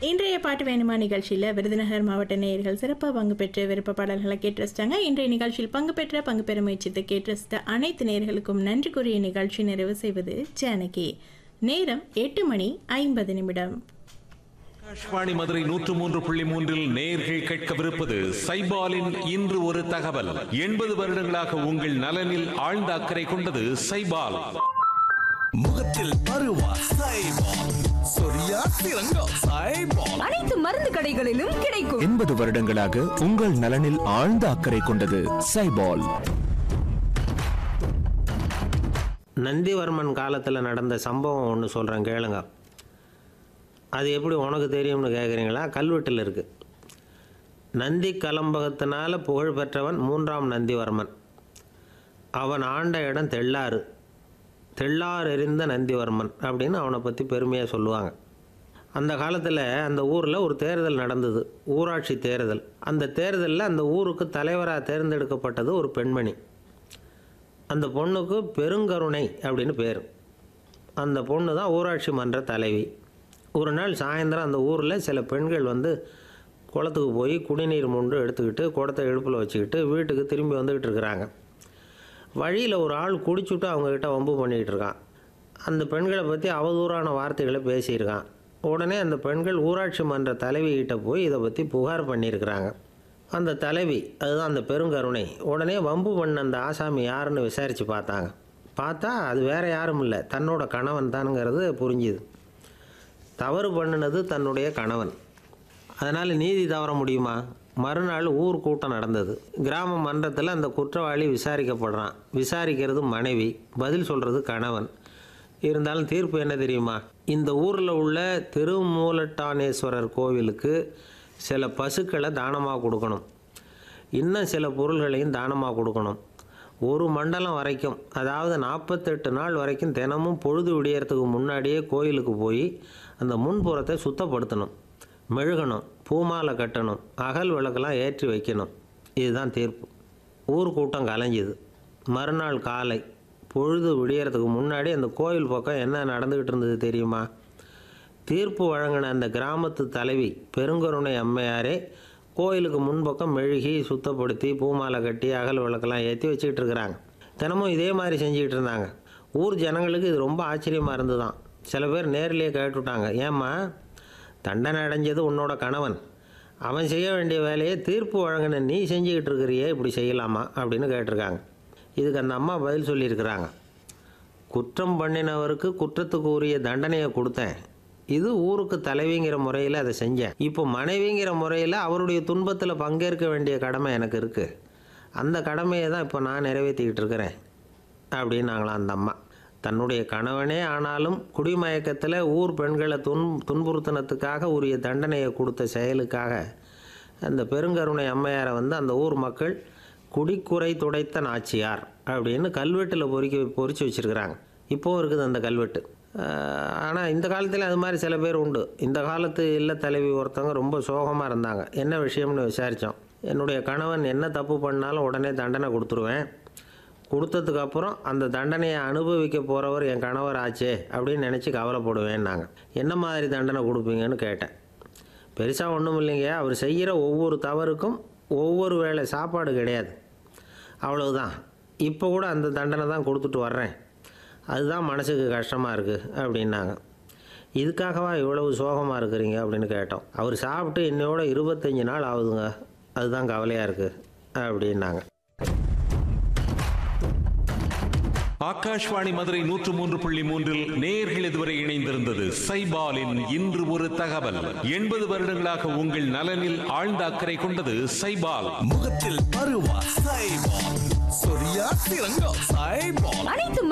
இன்றைய பாட்டு வேணுமா நிகழ்ச்சியில் விருதுநகர் மாவட்ட நேயர்கள் சிறப்பாக பங்கு பெற்று விருப்ப பாடல்களை கேட்டு ரசித்தாங்க இன்றைய நிகழ்ச்சியில் பங்கு பெற்ற பங்கு பெற முயற்சித்து கேட்டு ரசித்த அனைத்து நேயர்களுக்கும் நன்றி கூறிய நிகழ்ச்சி நிறைவு செய்வது ஜானகி நேரம் எட்டு மணி ஐம்பது நிமிடம் ஆகாஷ்வாணி மதுரை நூற்று மூன்று புள்ளி மூன்றில் நேர்கள் கேட்கவிருப்பது சைபாலின் இன்று ஒரு தகவல் எண்பது வருடங்களாக உங்கள் நலனில் ஆழ்ந்த அக்கறை கொண்டது சைபால் முகத்தில் பருவா சைபால் சொரியா சிறங்கம் சைபால் அனைத்து மருந்து கடைகளிலும் கிடைக்கும் எண்பது வருடங்களாக உங்கள் நலனில் ஆழ்ந்த அக்கறை கொண்டது சைபால் நந்திவர்மன் காலத்தில் நடந்த சம்பவம் ஒன்று சொல்கிறேன் கேளுங்க அது எப்படி உனக்கு தெரியும்னு கேட்குறீங்களா கல்வெட்டில் இருக்குது நந்தி கலம்பகத்தினால புகழ் பெற்றவன் மூன்றாம் நந்திவர்மன் அவன் ஆண்ட இடம் தெள்ளாறு தெள்ளார் எறிந்த நந்திவர்மன் அப்படின்னு அவனை பற்றி பெருமையாக சொல்லுவாங்க அந்த காலத்தில் அந்த ஊரில் ஒரு தேர்தல் நடந்தது ஊராட்சி தேர்தல் அந்த தேர்தலில் அந்த ஊருக்கு தலைவராக தேர்ந்தெடுக்கப்பட்டது ஒரு பெண்மணி அந்த பொண்ணுக்கு பெருங்கருணை அப்படின்னு பேர் அந்த பொண்ணு தான் ஊராட்சி மன்ற தலைவி ஒரு நாள் சாயந்தரம் அந்த ஊரில் சில பெண்கள் வந்து குளத்துக்கு போய் குடிநீர் மொண்டு எடுத்துக்கிட்டு குடத்தை இடுப்பில் வச்சுக்கிட்டு வீட்டுக்கு திரும்பி வந்துக்கிட்டு இருக்கிறாங்க வழியில் ஒரு ஆள் குடிச்சுட்டு அவங்கக்கிட்ட வம்பு பண்ணிக்கிட்டு இருக்கான் அந்த பெண்களை பற்றி அவதூறான வார்த்தைகளை பேசியிருக்கான் உடனே அந்த பெண்கள் ஊராட்சி மன்ற தலைவிகிட்ட போய் இதை பற்றி புகார் பண்ணியிருக்கிறாங்க அந்த தலைவி அதுதான் அந்த பெருங்கருணை உடனே வம்பு பண்ண அந்த ஆசாமி யாருன்னு விசாரித்து பார்த்தாங்க பார்த்தா அது வேற யாரும் இல்லை தன்னோட கணவன் தானுங்கிறது புரிஞ்சுது தவறு பண்ணினது தன்னுடைய கணவன் அதனால் நீதி தவற முடியுமா மறுநாள் ஊர் கூட்டம் நடந்தது கிராம மன்றத்தில் அந்த குற்றவாளி விசாரிக்கப்படுறான் விசாரிக்கிறது மனைவி பதில் சொல்கிறது கணவன் இருந்தாலும் தீர்ப்பு என்ன தெரியுமா இந்த ஊரில் உள்ள திருமூலட்டானேஸ்வரர் கோவிலுக்கு சில பசுக்களை தானமாக கொடுக்கணும் இன்னும் சில பொருள்களையும் தானமாக கொடுக்கணும் ஒரு மண்டலம் வரைக்கும் அதாவது நாற்பத்தெட்டு நாள் வரைக்கும் தினமும் பொழுது விடியறதுக்கு முன்னாடியே கோயிலுக்கு போய் அந்த முன்புறத்தை சுத்தப்படுத்தணும் மெழுகணும் பூமாலை கட்டணும் அகல் விளக்கெல்லாம் ஏற்றி வைக்கணும் இதுதான் தீர்ப்பு ஊர் கூட்டம் கலைஞ்சுது மறுநாள் காலை பொழுது விடியறதுக்கு முன்னாடி அந்த கோயில் பக்கம் என்ன நடந்துக்கிட்டு இருந்தது தெரியுமா தீர்ப்பு வழங்கின அந்த கிராமத்து தலைவி பெருங்கருணை அம்மையாரே கோயிலுக்கு முன்பக்கம் மெழுகி சுத்தப்படுத்தி பூமாலை கட்டி அகல் விளக்கெல்லாம் ஏற்றி வச்சுக்கிட்டு இருக்கிறாங்க தினமும் இதே மாதிரி செஞ்சுக்கிட்டு இருந்தாங்க ஊர் ஜனங்களுக்கு இது ரொம்ப ஆச்சரியமாக இருந்துதான் சில பேர் நேர்லேயே கேட்டுவிட்டாங்க ஏம்மா தண்டனை அடைஞ்சது உன்னோட கணவன் அவன் செய்ய வேண்டிய வேலையை தீர்ப்பு வழங்கின நீ செஞ்சுக்கிட்டு இருக்கிறியே இப்படி செய்யலாமா அப்படின்னு கேட்டிருக்காங்க இதுக்கு அந்த அம்மா பதில் சொல்லியிருக்கிறாங்க குற்றம் பண்ணினவருக்கு குற்றத்துக்கு உரிய தண்டனையை கொடுத்தேன் இது ஊருக்கு தலைவிங்கிற முறையில் அதை செஞ்சேன் இப்போ மனைவிங்கிற முறையில் அவருடைய துன்பத்தில் பங்கேற்க வேண்டிய கடமை எனக்கு இருக்குது அந்த கடமையை தான் இப்போ நான் நிறைவேற்றிக்கிட்டு இருக்கிறேன் அப்படின்னாங்களாம் அந்த அம்மா தன்னுடைய கணவனே ஆனாலும் குடிமயக்கத்தில் ஊர் பெண்களை துன் துன்புறுத்தினத்துக்காக உரிய தண்டனையை கொடுத்த செயலுக்காக அந்த பெருங்கருணை அம்மையாரை வந்து அந்த ஊர் மக்கள் குடிக்குறை துடைத்த நாச்சியார் அப்படின்னு கல்வெட்டில் பொறிக்க பொறிச்சு வச்சுருக்கிறாங்க இப்போவும் இருக்குது அந்த கல்வெட்டு ஆனால் இந்த காலத்தில் அது மாதிரி சில பேர் உண்டு இந்த காலத்து இல்ல தலைவி ஒருத்தவங்க ரொம்ப சோகமாக இருந்தாங்க என்ன விஷயம்னு விசாரித்தோம் என்னுடைய கணவன் என்ன தப்பு பண்ணாலும் உடனே தண்டனை கொடுத்துருவேன் கொடுத்ததுக்கு அப்புறம் அந்த தண்டனையை அனுபவிக்க போகிறவர் என் கணவர் ஆச்சே அப்படின்னு நினச்சி கவலைப்படுவேன் நாங்கள் என்ன மாதிரி தண்டனை கொடுப்பீங்கன்னு கேட்டேன் பெருசாக ஒன்றும் இல்லைங்க அவர் செய்கிற ஒவ்வொரு தவறுக்கும் ஒவ்வொரு வேளை சாப்பாடு கிடையாது அவ்வளவுதான் இப்போ கூட அந்த தண்டனை தான் கொடுத்துட்டு வர்றேன் அதுதான் மனசுக்கு கஷ்டமாக இருக்குது அப்படின்னாங்க இதுக்காகவா இவ்வளவு சோகமாக இருக்கிறீங்க அப்படின்னு கேட்டோம் அவர் சாப்பிட்டு இன்னையோட இருபத்தஞ்சி நாள் ஆகுதுங்க அதுதான் கவலையாக இருக்குது அப்படின்னாங்க ஆகாஷ்வாணி மதுரை நூற்று மூன்று புள்ளி மூன்றில் நேர்கள் இதுவரை இணைந்திருந்தது சைபாலின் இன்று ஒரு தகவல் எண்பது வருடங்களாக உங்கள் நலனில் ஆழ்ந்த அக்கறை கொண்டது சைபால் முகத்தில் பருவா சைபால் சொரியா சிறங்கம் சைபால் அனைத்து